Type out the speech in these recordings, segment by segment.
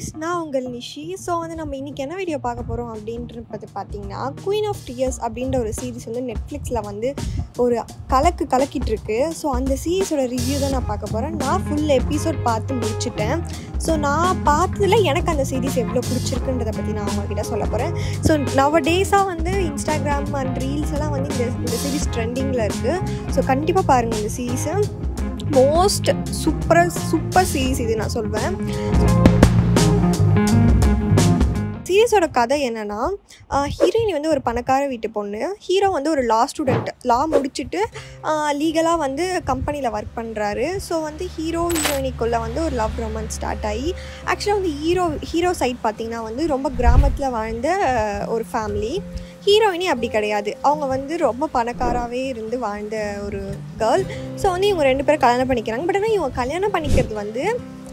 guys நான் உங்கள் நிஷி so வந்து நம்ம இன்றைக்கி என்ன வீடியோ பார்க்க போகிறோம் அப்படின்றது பார்த்தீங்கன்னா குயின் ஆஃப் டியர்ஸ் அப்படின்ற ஒரு சீரிஸ் வந்து நெட்ஃப்ளிக்ஸில் வந்து ஒரு கலக்கு கலக்கிட்டு இருக்கு ஸோ அந்த சீரிஸோட ரிவ்யூ தான் நான் பார்க்க போகிறேன் நான் ஃபுல் எபிசோட் பார்த்து முடிச்சிட்டேன் ஸோ நான் பார்த்ததுல எனக்கு அந்த சீரிஸ் எவ்வளோ பிடிச்சிருக்குன்றதை பற்றி நான் உங்ககிட்ட சொல்ல போகிறேன் ஸோ நவ டேஸாக வந்து இன்ஸ்டாகிராம் அண்ட் ரீல்ஸ் எல்லாம் வந்து இந்த இந்த சீரிஸ் ட்ரெண்டிங்கில் இருக்குது ஸோ கண்டிப்பாக பாருங்கள் இந்த சீரீஸை மோஸ்ட் சூப்பராக சூப்பர் சீரீஸ் இது நான் சொல்வேன் சீரியஸோட கதை என்னென்னா ஹீரோயின் வந்து ஒரு பணக்கார வீட்டு பொண்ணு ஹீரோ வந்து ஒரு லா ஸ்டூடெண்ட் லா முடிச்சுட்டு லீகலாக வந்து கம்பெனியில் ஒர்க் பண்ணுறாரு ஸோ வந்து ஹீரோ ஹீரோயினிக்குள்ளே வந்து ஒரு லவ் ரொமான்ஸ் ஸ்டார்ட் ஆகி ஆக்சுவலாக வந்து ஹீரோ ஹீரோ சைட் பார்த்திங்கன்னா வந்து ரொம்ப கிராமத்தில் வாழ்ந்த ஒரு ஃபேமிலி ஹீரோயினி அப்படி கிடையாது அவங்க வந்து ரொம்ப பணக்காராகவே இருந்து வாழ்ந்த ஒரு கேர்ள் ஸோ வந்து இவங்க ரெண்டு பேரும் கல்யாணம் பண்ணிக்கிறாங்க பட் ஆனால் இவங்க கல்யாணம் பண்ணிக்கிறது வந்து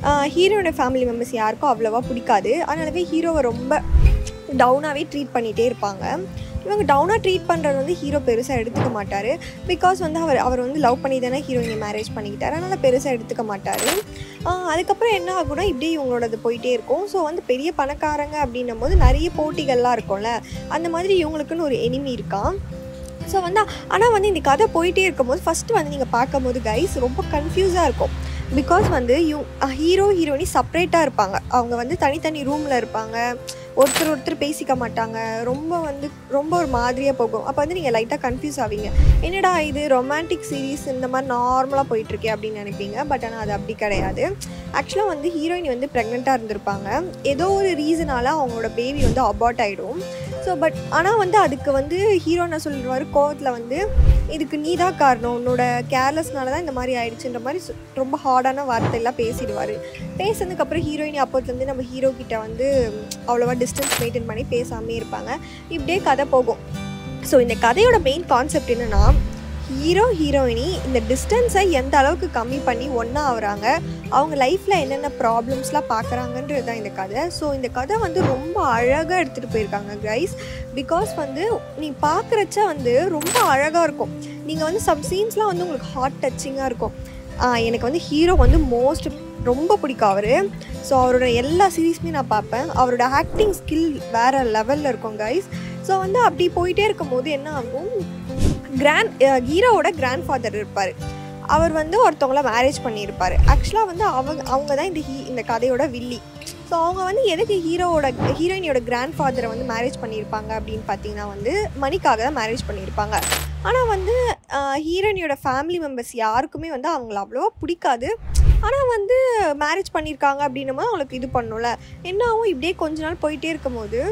ஹீரோட ஃபேமிலி மெம்பர்ஸ் யாருக்கும் அவ்வளோவா பிடிக்காது அதனாலவே ஹீரோவை ரொம்ப டவுனாகவே ட்ரீட் பண்ணிகிட்டே இருப்பாங்க இவங்க டவுனாக ட்ரீட் பண்ணுறது வந்து ஹீரோ பெருசாக எடுத்துக்க மாட்டார் பிகாஸ் வந்து அவர் அவர் வந்து லவ் பண்ணி தானே ஹீரோயினை மேரேஜ் பண்ணிக்கிட்டார் அதனால் பெருசாக எடுத்துக்க மாட்டார் அதுக்கப்புறம் என்ன ஆகும்னா இப்படியே இவங்களோடது போயிட்டே இருக்கும் ஸோ வந்து பெரிய பணக்காரங்க அப்படின்னும் போது நிறைய போட்டிகள்லாம் இருக்கும்ல அந்த மாதிரி இவங்களுக்குன்னு ஒரு எனிமி இருக்கான் ஸோ வந்து ஆனால் வந்து இந்த கதை போயிட்டே இருக்கும்போது ஃபஸ்ட்டு வந்து நீங்கள் பார்க்கும்போது கைஸ் ரொம்ப கன்ஃபியூஸாக இருக்கும் பிகாஸ் வந்து யூ ஹீரோ ஹீரோயினி செப்ரேட்டாக இருப்பாங்க அவங்க வந்து தனித்தனி ரூமில் இருப்பாங்க ஒருத்தர் ஒருத்தர் பேசிக்க மாட்டாங்க ரொம்ப வந்து ரொம்ப ஒரு மாதிரியாக போகும் அப்போ வந்து நீங்கள் லைட்டாக கன்ஃபியூஸ் ஆவீங்க என்னடா இது ரொமான்டிக் சீரீஸ் இந்த மாதிரி நார்மலாக போயிட்டுருக்கே அப்படின்னு நினைப்பீங்க பட் ஆனால் அது அப்படி கிடையாது ஆக்சுவலாக வந்து ஹீரோயின் வந்து ப்ரெக்னெண்ட்டாக இருந்திருப்பாங்க ஏதோ ஒரு ரீசனால் அவங்களோட பேபி வந்து அபார்ட் ஆகிடும் ஸோ பட் ஆனால் வந்து அதுக்கு வந்து ஹீரோ என்ன சொல்லிடுவார் கோவத்தில் வந்து இதுக்கு நீ தான் காரணம் உன்னோட கேர்லெஸ்னால தான் இந்த மாதிரி ஆயிடுச்சுன்ற மாதிரி ரொம்ப ஹார்டான வார்த்தையெல்லாம் பேசிடுவார் பேசுனதுக்கப்புறம் ஹீரோயின் அப்போத்துலேருந்து நம்ம ஹீரோ கிட்ட வந்து அவ்வளோவா டிஸ்டன்ஸ் மெயின்டைன் பண்ணி பேசாமே இருப்பாங்க இப்படியே கதை போகும் ஸோ இந்த கதையோட மெயின் கான்செப்ட் என்னென்னா ஹீரோ ஹீரோயினி இந்த டிஸ்டன்ஸை எந்த அளவுக்கு கம்மி பண்ணி ஒன்றா ஆகுறாங்க அவங்க லைஃப்பில் என்னென்ன ப்ராப்ளம்ஸ்லாம் பார்க்குறாங்கன்றது தான் இந்த கதை ஸோ இந்த கதை வந்து ரொம்ப அழகாக எடுத்துகிட்டு போயிருக்காங்க கைஸ் பிகாஸ் வந்து நீ பார்க்குறச்ச வந்து ரொம்ப அழகாக இருக்கும் நீங்கள் வந்து சம் சீன்ஸ்லாம் வந்து உங்களுக்கு ஹார்ட் டச்சிங்காக இருக்கும் எனக்கு வந்து ஹீரோ வந்து மோஸ்ட் ரொம்ப பிடிக்கும் அவர் ஸோ அவரோட எல்லா சீரீஸுமே நான் பார்ப்பேன் அவரோட ஆக்டிங் ஸ்கில் வேறு லெவலில் இருக்கும் கைஸ் ஸோ வந்து அப்படி போயிட்டே இருக்கும்போது என்ன ஆகும் கிராண்ட் ஹீரோவோட கிராண்ட் ஃபாதர் இருப்பார் அவர் வந்து ஒருத்தவங்கள மேரேஜ் பண்ணியிருப்பார் ஆக்சுவலாக வந்து அவங்க அவங்க தான் இந்த ஹீ இந்த கதையோட வில்லி ஸோ அவங்க வந்து எதுக்கு ஹீரோவோட ஹீரோயினியோட கிராண்ட் ஃபாதரை வந்து மேரேஜ் பண்ணியிருப்பாங்க அப்படின்னு பார்த்தீங்கன்னா வந்து மணிக்காக தான் மேரேஜ் பண்ணியிருப்பாங்க ஆனால் வந்து ஹீரோயினியோட ஃபேமிலி மெம்பர்ஸ் யாருக்குமே வந்து அவங்கள அவ்வளோவா பிடிக்காது ஆனால் வந்து மேரேஜ் பண்ணியிருக்காங்க அப்படின்னும் போது அவங்களுக்கு இது பண்ணும்ல என்ன ஆகும் இப்படியே கொஞ்ச நாள் போயிட்டே இருக்கும்போது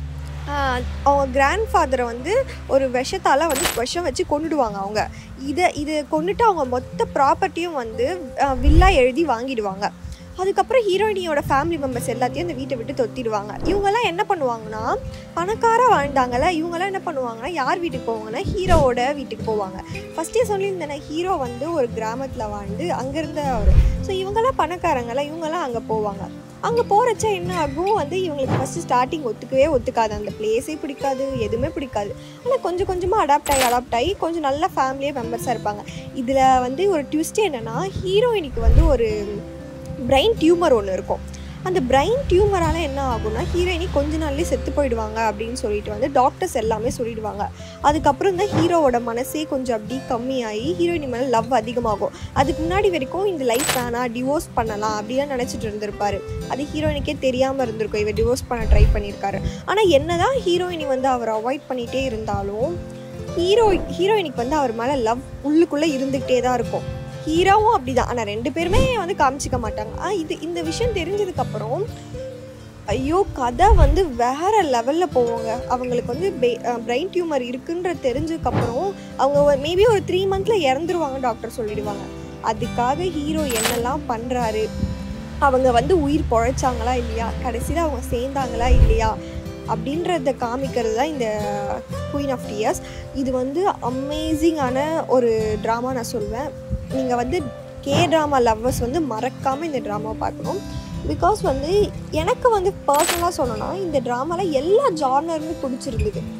அவங்க கிராண்ட் ஃபாதரை வந்து ஒரு விஷத்தால் வந்து விஷம் வச்சு கொண்டுடுவாங்க அவங்க இதை இது கொண்டுட்டு அவங்க மொத்த ப்ராப்பர்ட்டியும் வந்து வில்லா எழுதி வாங்கிடுவாங்க அதுக்கப்புறம் ஹீரோயினியோட ஃபேமிலி மெம்பர்ஸ் எல்லாத்தையும் இந்த வீட்டை விட்டு தொத்திடுவாங்க இவங்கெல்லாம் என்ன பண்ணுவாங்கன்னா பணக்காராக வாழ்ந்தாங்கல்ல இவங்கெல்லாம் என்ன பண்ணுவாங்கன்னா யார் வீட்டுக்கு போவாங்கன்னா ஹீரோவோட வீட்டுக்கு போவாங்க ஃபஸ்ட்டே சொல்லியிருந்தேனே ஹீரோ வந்து ஒரு கிராமத்தில் வாழ்ந்து அங்கேருந்த அவர் ஸோ இவங்கெல்லாம் பணக்காரங்கள்ல இவங்கெல்லாம் அங்கே போவாங்க அங்கே போகிறச்ச என்ன ஆகும் வந்து இவங்களுக்கு ஃபஸ்ட்டு ஸ்டார்டிங் ஒத்துக்கவே ஒத்துக்காது அந்த பிளேஸே பிடிக்காது எதுவுமே பிடிக்காது ஆனால் கொஞ்சம் கொஞ்சமாக அடாப்ட் ஆகி அடாப்ட் ஆகி கொஞ்சம் நல்ல ஃபேமிலியே மெம்பர்ஸாக இருப்பாங்க இதில் வந்து ஒரு ட்விஸ்ட் என்னென்னா ஹீரோயினிக்கு வந்து ஒரு பிரெயின் டியூமர் ஒன்று இருக்கும் அந்த பிரெயின் டியூமரால் என்ன ஆகும்னா ஹீரோயினி கொஞ்ச நாள்லேயே செத்து போயிடுவாங்க அப்படின்னு சொல்லிட்டு வந்து டாக்டர்ஸ் எல்லாமே சொல்லிடுவாங்க அதுக்கப்புறம் தான் ஹீரோவோட மனசே கொஞ்சம் அப்படி கம்மியாகி ஹீரோயினி மேலே லவ் அதிகமாகும் அதுக்கு முன்னாடி வரைக்கும் இந்த லைஃப் வேணாம் டிவோர்ஸ் பண்ணலாம் அப்படிலாம் நினச்சிட்டு இருந்திருப்பாரு அது ஹீரோயினிக்கே தெரியாமல் இருந்திருக்கும் இவர் டிவோர்ஸ் பண்ண ட்ரை பண்ணியிருக்காரு ஆனால் என்ன தான் ஹீரோயினி வந்து அவர் அவாய்ட் பண்ணிகிட்டே இருந்தாலும் ஹீரோ ஹீரோயினிக்கு வந்து அவர் மேலே லவ் உள்ளுக்குள்ளே இருந்துக்கிட்டே தான் இருக்கும் ஹீரோவும் அப்படி தான் ஆனால் ரெண்டு பேருமே வந்து காமிச்சிக்க மாட்டாங்க ஆ இது இந்த விஷயம் தெரிஞ்சதுக்கப்புறம் ஐயோ கதை வந்து வேற லெவலில் போவாங்க அவங்களுக்கு வந்து பிரெயின் டியூமர் இருக்குன்ற தெரிஞ்சதுக்கப்புறம் அவங்க மேபி ஒரு த்ரீ மந்த்தில் இறந்துருவாங்க டாக்டர் சொல்லிடுவாங்க அதுக்காக ஹீரோ என்னெல்லாம் பண்ணுறாரு அவங்க வந்து உயிர் பொழைச்சாங்களா இல்லையா கடைசியில் அவங்க சேர்ந்தாங்களா இல்லையா அப்படின்றத காமிக்கிறது தான் இந்த குயின் ஆஃப் டியர்ஸ் இது வந்து அமேசிங்கான ஒரு ட்ராமா நான் சொல்வேன் நீங்கள் வந்து கே ட்ராமா லவ்வர்ஸ் வந்து மறக்காமல் இந்த ட்ராமாவை பார்க்கணும் பிகாஸ் வந்து எனக்கு வந்து பர்சனலாக சொல்லணும்னா இந்த ட்ராமாவில் எல்லா ஜானருமே பிடிச்சிருந்தது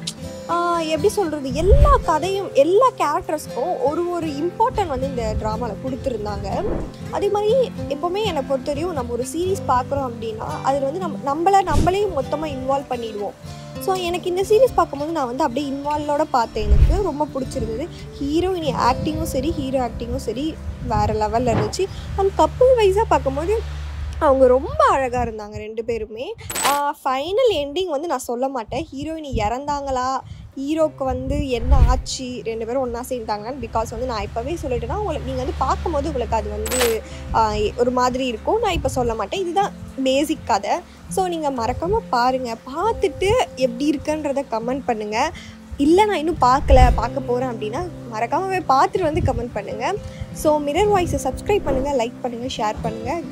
ஆஹ் எப்படி சொல்கிறது எல்லா கதையும் எல்லா கேரக்டர்ஸ்க்கும் ஒரு ஒரு இம்பார்ட்டன்ட் வந்து இந்த ட்ராமாவில் கொடுத்துருந்தாங்க அதே மாதிரி எப்போவுமே என்னை பொறுத்தவரையும் நம்ம ஒரு சீரீஸ் பார்க்குறோம் அப்படின்னா அதில் வந்து நம்ம நம்மளை நம்மளே மொத்தமாக இன்வால்வ் பண்ணிடுவோம் ஸோ எனக்கு இந்த சீரீஸ் பார்க்கும்போது நான் வந்து அப்படியே இன்வால்வோட பார்த்தேன் எனக்கு ரொம்ப பிடிச்சிருந்தது ஹீரோயினி ஆக்டிங்கும் சரி ஹீரோ ஆக்டிங்கும் சரி வேறு லெவலில் இருந்துச்சு அண்ட் கப்புள் வைஸாக பார்க்கும்போது அவங்க ரொம்ப அழகாக இருந்தாங்க ரெண்டு பேருமே ஃபைனல் எண்டிங் வந்து நான் சொல்ல மாட்டேன் ஹீரோயினி இறந்தாங்களா ஹீரோக்கு வந்து என்ன ஆச்சு ரெண்டு பேரும் ஒன்றா சேர்ந்தாங்கன்னு பிகாஸ் வந்து நான் இப்போவே சொல்லிட்டேன்னா உங்களுக்கு நீங்கள் வந்து பார்க்கும்போது உங்களுக்கு அது வந்து ஆஹ் ஒரு மாதிரி இருக்கும் நான் இப்போ சொல்ல மாட்டேன் இதுதான் பேசிக் கதை ஸோ நீங்கள் மறக்காமல் பாருங்கள் பார்த்துட்டு எப்படி இருக்குன்றதை கமெண்ட் பண்ணுங்கள் இல்லை நான் இன்னும் பார்க்கல பார்க்க போகிறேன் அப்படின்னா மறக்காமல் போய் பார்த்துட்டு வந்து கமெண்ட் பண்ணுங்கள் ஸோ மிரர் வாய்ஸை சப்ஸ்கிரைப் பண்ணுங்கள் லைக் பண்ணுங்கள் ஷேர் பண்ணுங்கள்